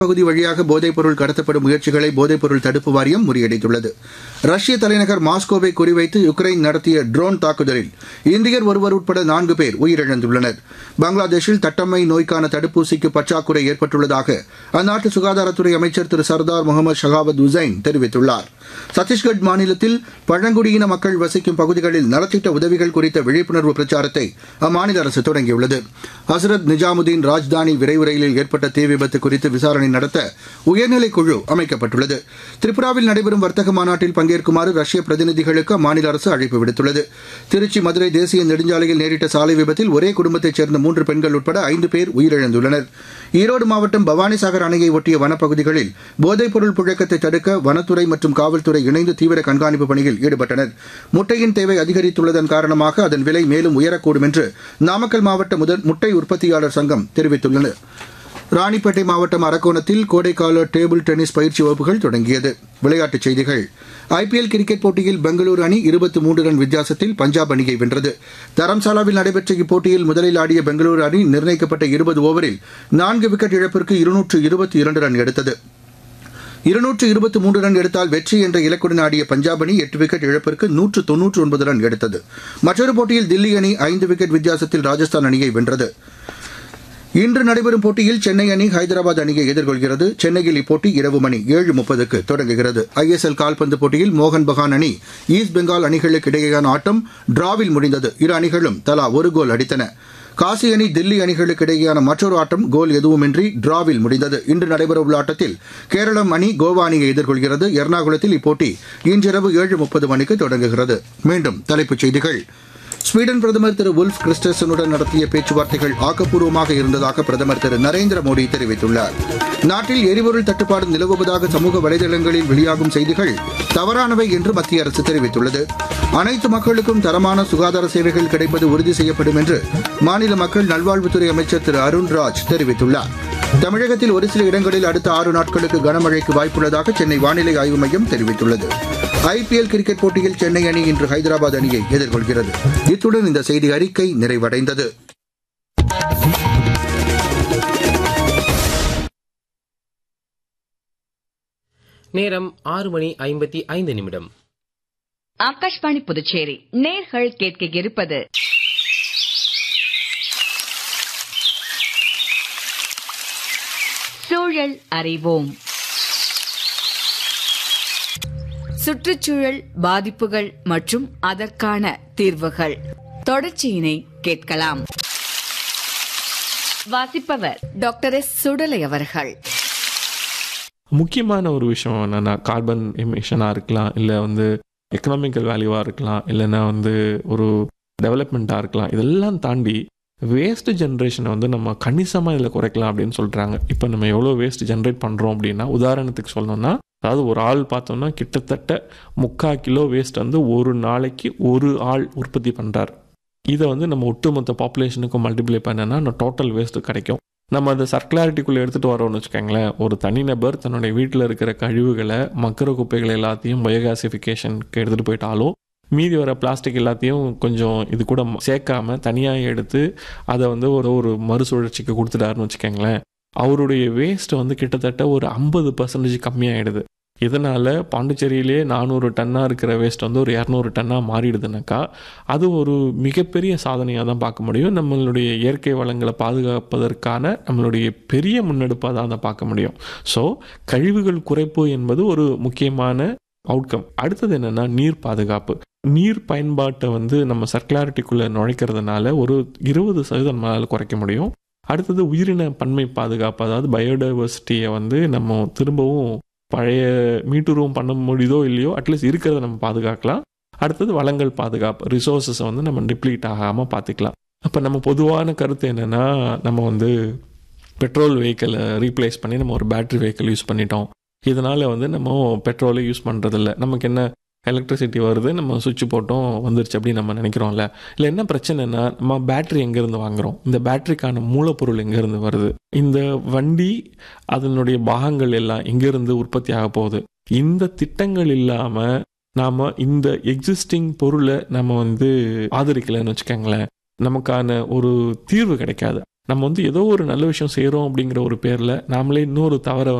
பகுதி வழியாக போதைப்பொருள் கடத்தப்படும் முயற்சிகளை போதைப்பொருள் தடுப்பு வாரியம் முறியடித்துள்ளது ரஷ்ய தலைநகர் மாஸ்கோவை குறிவைத்து யுக்ரைன் நடத்திய ட்ரோன் தாக்குதலில் இந்தியர் ஒருவர் உட்பட நான்கு பேர் உயிரிழந்துள்ளனர் பங்களாதேஷில் தட்டம்மை நோய்க்கான தடுப்பூசிக்கு பற்றாக்குறை ஏற்பட்டுள்ளதாக அந்நாட்டு சுகாதாரத்துறை அமைச்சர் திரு சர்தார் முகமது ஷகாவத் உசைன் தெரிவித்துள்ளார் சத்தீஸ்கட் மாநிலத்தில் பழங்குடியின மக்கள் வசிக்கும் பகுதிகளில் நலத்திட்ட உதவிகள் குறித்த விழிப்புணர்வு பிரச்சாரத்தை அம்மாநில அரசு தொடங்கியுள்ளது ஹசரத் நிஜாமுதீன் ராஜ்தானி விரைவு ரயிலில் ஏற்பட்ட தீ விபத்து குறித்து விசாரணை நடத்த உயர்நிலைக் குழு அமைக்கப்பட்டுள்ளது திரிபுராவில் நடைபெறும் வர்த்தக மாநாட்டில் பங்கேற்குமாறு ரஷ்ய பிரதிநிதிகளுக்கு அம்மாநில அரசு அழைப்பு விடுத்துள்ளது திருச்சி மதுரை தேசிய நெடுஞ்சாலையில் நேரிட்ட சாலை விபத்தில் ஒரே குடும்பத்தைச் சேர்ந்த மூன்று பெண்கள் உட்பட ஐந்து பேர் உயிரிழந்துள்ளனர் ஈரோடு மாவட்டம் பவானிசாகர் அணையை ஒட்டிய வனப்பகுதிகளில் போதைப்பொருள் புழக்கத்தை தடுக்க வனத்துறை மற்றும் காவல்துறை இணைந்து தீவிர கண்காணிப்பு பணியில் ஈடுபட்டனர் முட்டையின் தேவை அதிகரித்துள்ளதன் காரணமாக அதன் விலை மேலும் உயரக்கூடும் என்று நாமக்கல் மாவட்ட முதல் முட்டை உற்பத்தியாளர் சங்கம் தெரிவித்துள்ளது ராணிப்பேட்டை மாவட்டம் அரக்கோணத்தில் கோடைக்கால டேபிள் டென்னிஸ் பயிற்சி வகுப்புகள் தொடங்கியது விளையாட்டுச் செய்திகள் ஐபிஎல் கிரிக்கெட் போட்டியில் பெங்களூரு அணி இருபத்தி மூன்று ரன் வித்தியாசத்தில் பஞ்சாப் அணியை வென்றது தரம்சாலாவில் நடைபெற்ற இப்போட்டியில் முதலில் ஆடிய பெங்களூரு அணி நிர்ணயிக்கப்பட்ட இருபது ஓவரில் நான்கு விக்கெட் இழப்பிற்கு இருநூற்று இருபத்தி இரண்டு ரன் எடுத்தது இருநூற்று இருபத்தி மூன்று ரன் எடுத்தால் வெற்றி என்ற இலக்குடன் ஆடிய பஞ்சாப் அணி எட்டு விக்கெட் இழப்பிற்கு நூற்று தொன்னூற்று ஒன்பது ரன் எடுத்தது மற்றொரு போட்டியில் தில்லி அணி ஐந்து விக்கெட் வித்தியாசத்தில் ராஜஸ்தான் அணியை வென்றது இன்று நடைபெறும் போட்டியில் சென்னை அணி ஹைதராபாத் அணியை எதிர்கொள்கிறது சென்னையில் இப்போட்டி இரவு மணி ஏழு முப்பதுக்கு தொடங்குகிறது ஐஎஸ்எல் கால்பந்து போட்டியில் மோகன் பகான் அணி ஈஸ்ட் பெங்கால் அணிகளுக்கு இடையேயான ஆட்டம் டிராவில் முடிந்தது இரு அணிகளும் தலா ஒரு கோல் அடித்தன காசி அணி தில்லி அணிகளுக்கு இடையேயான மற்றொரு ஆட்டம் கோல் எதுவுமின்றி டிராவில் முடிந்தது இன்று நடைபெறவுள்ள ஆட்டத்தில் கேரளம் அணி கோவா அணியை எதிர்கொள்கிறது எர்ணாகுளத்தில் இப்போட்டி இன்றிரவு ஏழு முப்பது மணிக்கு தொடங்குகிறது மீண்டும் தலைப்புச் செய்திகள் ஸ்வீடன் பிரதமர் திரு உல்ஃப் கிறிஸ்டசனுடன் நடத்திய பேச்சுவார்த்தைகள் ஆக்கப்பூர்வமாக இருந்ததாக பிரதமர் திரு நரேந்திர மோடி தெரிவித்துள்ளார் நாட்டில் எரிபொருள் தட்டுப்பாடு நிலவுவதாக சமூக வலைதளங்களில் வெளியாகும் செய்திகள் தவறானவை என்று மத்திய அரசு தெரிவித்துள்ளது அனைத்து மக்களுக்கும் தரமான சுகாதார சேவைகள் கிடைப்பது உறுதி செய்யப்படும் என்று மாநில மக்கள் நல்வாழ்வுத்துறை அமைச்சர் திரு அருண்ராஜ் தெரிவித்துள்ளார் தமிழகத்தில் ஒரு சில இடங்களில் அடுத்த ஆறு நாட்களுக்கு கனமழைக்கு வாய்ப்புள்ளதாக சென்னை வானிலை ஆய்வு மையம் தெரிவித்துள்ளது ஐபிஎல் கிரிக்கெட் போட்டியில் சென்னை அணி இன்று ஹைதராபாத் அணியை எதிர்கொள்கிறது இத்துடன் இந்த செய்தி அறிக்கை நிறைவடைந்தது நேரம் ஆறு மணி ஐம்பத்தி ஐந்து நிமிடம் ஆகாஷ்வாணி புதுச்சேரி நேர்கள் கேட்க இருப்பது சூழல் அறிவோம் சுற்றுச்சூழல் பாதிப்புகள் மற்றும் அதற்கான தீர்வுகள் தொடர்ச்சியினை கேட்கலாம் வாசிப்பவர் டாக்டர் எஸ் சுடலை அவர்கள் முக்கியமான ஒரு விஷயம் என்னென்னா கார்பன் எமிஷனாக இருக்கலாம் இல்லை வந்து எக்கனாமிக்கல் வேல்யூவாக இருக்கலாம் இல்லைன்னா வந்து ஒரு டெவலப்மெண்ட்டாக இருக்கலாம் இதெல்லாம் தாண்டி வேஸ்ட் ஜென்ரேஷனை வந்து நம்ம கணிசமாக இதில் குறைக்கலாம் அப்படின்னு சொல்கிறாங்க இப்போ நம்ம எவ்வளோ வேஸ்ட் ஜென்ரேட் பண்ணுறோம் அப்படின்னா உதாரணத்துக்கு சொல்லணும்னா அதாவது ஒரு ஆள் பார்த்தோம்னா கிட்டத்தட்ட முக்கால் கிலோ வேஸ்ட் வந்து ஒரு நாளைக்கு ஒரு ஆள் உற்பத்தி பண்ணுறார் இதை வந்து நம்ம ஒட்டுமொத்த பாப்புலேஷனுக்கும் மல்டிப்ளை பண்ணனா நம்ம டோட்டல் வேஸ்ட்டு கிடைக்கும் நம்ம அதை சர்க்குலாரிட்டிக்குள்ளே எடுத்துகிட்டு வரோம்னு வச்சுக்கோங்களேன் ஒரு தனிநபர் தன்னுடைய வீட்டில் இருக்கிற கழிவுகளை மக்கிற குப்பைகள் எல்லாத்தையும் பயோகாசிஃபிகேஷனுக்கு எடுத்துகிட்டு போயிட்டாலோ மீதி வர பிளாஸ்டிக் எல்லாத்தையும் கொஞ்சம் இது கூட சேர்க்காம தனியாக எடுத்து அதை வந்து ஒரு ஒரு மறுசுழற்சிக்கு கொடுத்துட்டாருன்னு வச்சுக்கோங்களேன் அவருடைய வேஸ்ட் வந்து கிட்டத்தட்ட ஒரு ஐம்பது பர்சன்டேஜ் கம்மியாயிடுது இதனால் பாண்டிச்சேரியிலே நானூறு டன்னாக இருக்கிற வேஸ்ட் வந்து ஒரு இரநூறு டன்னாக மாறிடுதுனாக்கா அது ஒரு மிகப்பெரிய சாதனையாக தான் பார்க்க முடியும் நம்மளுடைய இயற்கை வளங்களை பாதுகாப்பதற்கான நம்மளுடைய பெரிய முன்னெடுப்பாக தான் அதை பார்க்க முடியும் ஸோ கழிவுகள் குறைப்பு என்பது ஒரு முக்கியமான அவுட்கம் அடுத்தது என்னென்னா நீர் பாதுகாப்பு நீர் பயன்பாட்டை வந்து நம்ம சர்க்குலாரிட்டிக்குள்ளே நுழைக்கிறதுனால ஒரு இருபது சதவீதம் நம்மளால் குறைக்க முடியும் அடுத்தது உயிரின பன்மை பாதுகாப்பு அதாவது பயோடைவர்சிட்டியை வந்து நம்ம திரும்பவும் பழைய மீட்டுருவம் பண்ண முடியுதோ இல்லையோ அட்லீஸ்ட் இருக்கிறத நம்ம பாதுகாக்கலாம் அடுத்தது வளங்கள் பாதுகாப்பு ரிசோர்ஸஸை வந்து நம்ம டிப்ளீட் ஆகாமல் பார்த்துக்கலாம் அப்போ நம்ம பொதுவான கருத்து என்னென்னா நம்ம வந்து பெட்ரோல் வெஹிக்கிளை ரீப்ளேஸ் பண்ணி நம்ம ஒரு பேட்ரி வெஹிக்கிள் யூஸ் பண்ணிட்டோம் இதனால் வந்து நம்ம பெட்ரோலை யூஸ் பண்ணுறதில்ல நமக்கு என்ன எலக்ட்ரிசிட்டி வருது நம்ம சுவிட்ச் போட்டோம் வந்துருச்சு அப்படின்னு நம்ம நினைக்கிறோம்ல இல்லை என்ன பிரச்சனைனா நம்ம பேட்ரி எங்கேருந்து வாங்குகிறோம் இந்த பேட்டரிக்கான மூலப்பொருள் எங்கேருந்து வருது இந்த வண்டி அதனுடைய பாகங்கள் எல்லாம் எங்கேருந்து உற்பத்தி ஆக போகுது இந்த திட்டங்கள் இல்லாமல் நாம் இந்த எக்ஸிஸ்டிங் பொருளை நம்ம வந்து ஆதரிக்கலைன்னு வச்சுக்கோங்களேன் நமக்கான ஒரு தீர்வு கிடைக்காது நம்ம வந்து ஏதோ ஒரு நல்ல விஷயம் செய்கிறோம் அப்படிங்கிற ஒரு பேரில் நாமளே இன்னொரு தவறை